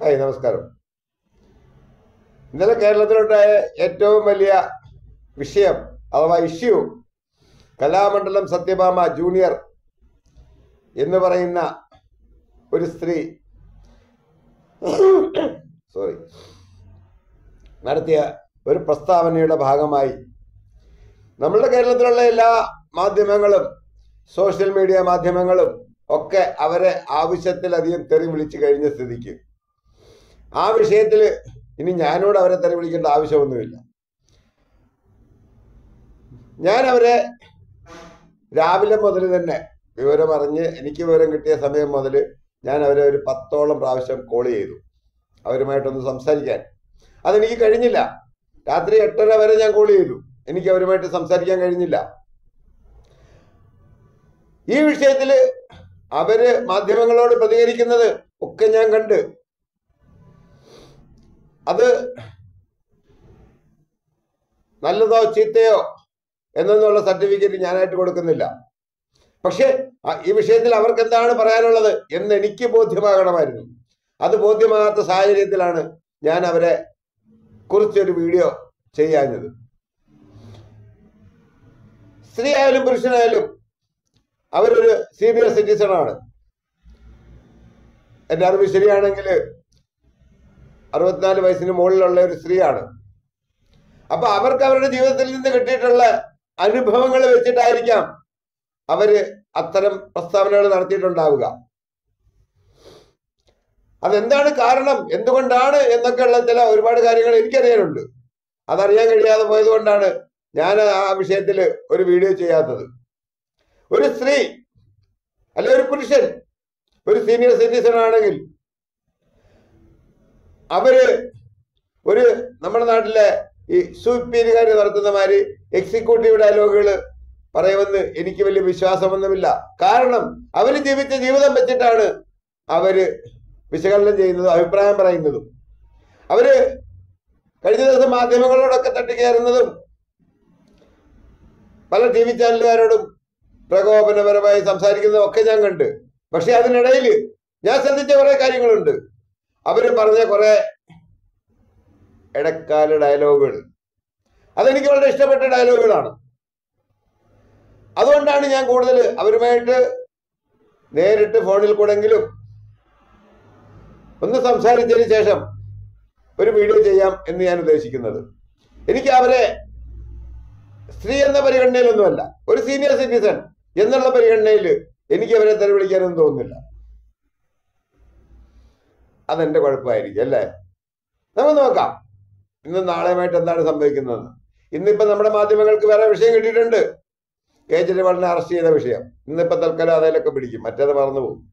hi നമസ്കാരം ഇന്നലെ കേരളത്തിലുണ്ടായ ഏറ്റവും വലിയ വിഷയം അഥവാ ഇഷ്യൂ കലാമണ്ഡലം സത്യഭാമ ജൂനിയർ എന്ന് പറയുന്ന ഒരു സ്ത്രീ സോറി നടത്തിയ ഒരു പ്രസ്താവനയുടെ ഭാഗമായി നമ്മളുടെ കേരളത്തിലുള്ള എല്ലാ മാധ്യമങ്ങളും സോഷ്യൽ മീഡിയ മാധ്യമങ്ങളും ഒക്കെ അവരെ ആവശ്യത്തിലധികം തെറി വിളിച്ചു കഴിഞ്ഞ സ്ഥിതിക്ക് ആ വിഷയത്തിൽ ഇനി ഞാനോട് അവരെ തെറി വിളിക്കേണ്ട ആവശ്യമൊന്നുമില്ല ഞാൻ അവരെ രാവിലെ മുതൽ തന്നെ വിവരം അറിഞ്ഞ് എനിക്ക് വിവരം കിട്ടിയ സമയം മുതൽ ഞാൻ അവരെ ഒരു പത്തോളം പ്രാവശ്യം കോൾ ചെയ്തു അവരുമായിട്ടൊന്ന് സംസാരിക്കാൻ അതെനിക്ക് കഴിഞ്ഞില്ല രാത്രി എട്ടര വരെ ഞാൻ കോൾ ചെയ്തു എനിക്ക് അവരുമായിട്ട് സംസാരിക്കാൻ കഴിഞ്ഞില്ല ഈ വിഷയത്തിൽ അവര് മാധ്യമങ്ങളോട് പ്രതികരിക്കുന്നത് ഒക്കെ ഞാൻ കണ്ട് അത് നല്ലതോ ചീത്തയോ എന്നുള്ള സർട്ടിഫിക്കറ്റ് ഞാനായിട്ട് കൊടുക്കുന്നില്ല പക്ഷെ ആ- ഈ വിഷയത്തിൽ അവർക്ക് എന്താണ് പറയാനുള്ളത് എന്ന് എനിക്ക് ബോധ്യമാകണമായിരുന്നു അത് ബോധ്യമാകാത്ത സാഹചര്യത്തിലാണ് ഞാൻ അവരെ കുറിച്ചൊരു വീഡിയോ ചെയ്യാഞ്ഞത് സ്ത്രീ ആയാലും പുരുഷനായാലും അവരൊരു സീനിയർ സിറ്റിസൺ ആണ് എൻ്റെ അറിവ് ശരിയാണെങ്കിൽ അറുപത്തിനാല് വയസ്സിന് മുകളിലുള്ള ഒരു സ്ത്രീയാണ് അപ്പൊ അവർക്ക് അവരുടെ ജീവിതത്തിൽ നിന്ന് കിട്ടിയിട്ടുള്ള അനുഭവങ്ങൾ വെച്ചിട്ടായിരിക്കാം അവര് അത്തരം പ്രസ്താവനകൾ നടത്തിയിട്ടുണ്ടാവുക അതെന്താണ് കാരണം എന്തുകൊണ്ടാണ് എന്നൊക്കെയുള്ള ചില ഒരുപാട് കാര്യങ്ങൾ എനിക്കറിയാനുണ്ട് അതറിയാൻ കഴിയാതെ പോയത് കൊണ്ടാണ് ഞാൻ ആ വിഷയത്തിൽ ഒരു വീഡിയോ ചെയ്യാത്തത് ഒരു സ്ത്രീ അല്ലെ ഒരു പുരുഷൻ ഒരു സീനിയർ സിറ്റിസൺ ആണെങ്കിൽ അവര് ഒരു നമ്മുടെ നാട്ടിലെ ഈ സുപ്പീരുകാർ നടത്തുന്ന മാതിരി എക്സിക്യൂട്ടീവ് ഡയലോഗുകൾ പറയുമെന്ന് എനിക്ക് വലിയ വിശ്വാസമൊന്നുമില്ല കാരണം അവര് ജീവിച്ച ജീവിതം വെച്ചിട്ടാണ് അവര് വിശകലനം ചെയ്യുന്നതും അഭിപ്രായം പറയുന്നതും അവര് കഴിഞ്ഞ ദിവസം മാധ്യമങ്ങളോടൊക്കെ തട്ടിക്കയറുന്നതും പല ടി വി ചാനലുകാരോടും പ്രകോപനപരമായി സംസാരിക്കുന്നതും ഒക്കെ ഞാൻ കണ്ട് പക്ഷെ അതിനിടയിൽ ഞാൻ ശ്രദ്ധിച്ച കുറെ കാര്യങ്ങളുണ്ട് അവര് പറഞ്ഞ കുറെ ഇടക്കാല ഡയലോഗുകൾ അതെനിക്ക് വളരെ ഇഷ്ടപ്പെട്ട ഡയലോഗുകളാണ് അതുകൊണ്ടാണ് ഞാൻ കൂടുതൽ അവരുമായിട്ട് നേരിട്ട് ഫോണിൽ കൂടെങ്കിലും ഒന്ന് സംസാരിച്ചതിന് ശേഷം ഒരു വീഡിയോ ചെയ്യാം എന്ന് ഞാൻ ഉദ്ദേശിക്കുന്നത് എനിക്ക് അവരെ സ്ത്രീ എന്ന പരിഗണനയിലൊന്നുമല്ല ഒരു സീനിയർ സിറ്റിസൺ എന്നുള്ള പരിഗണനയിൽ എനിക്ക് അവരെ തെറി വിളിക്കാനൊന്നും തോന്നുന്നില്ല അതെന്റെ കുഴപ്പമായിരിക്കും അല്ലേ നമുക്ക് നോക്കാം ഇന്ന് നാളെയുമായിട്ട് എന്താണ് സംഭവിക്കുന്നത് ഇന്നിപ്പോ നമ്മുടെ മാധ്യമങ്ങൾക്ക് വേറെ വിഷയം കിട്ടിയിട്ടുണ്ട് കേജ്രിവാളിനെ അറസ്റ്റ് ചെയ്ത വിഷയം ഇന്നിപ്പോ തൽക്കാലം അതിലൊക്കെ പിടിക്കും മറ്റേത് മറന്നു പോകും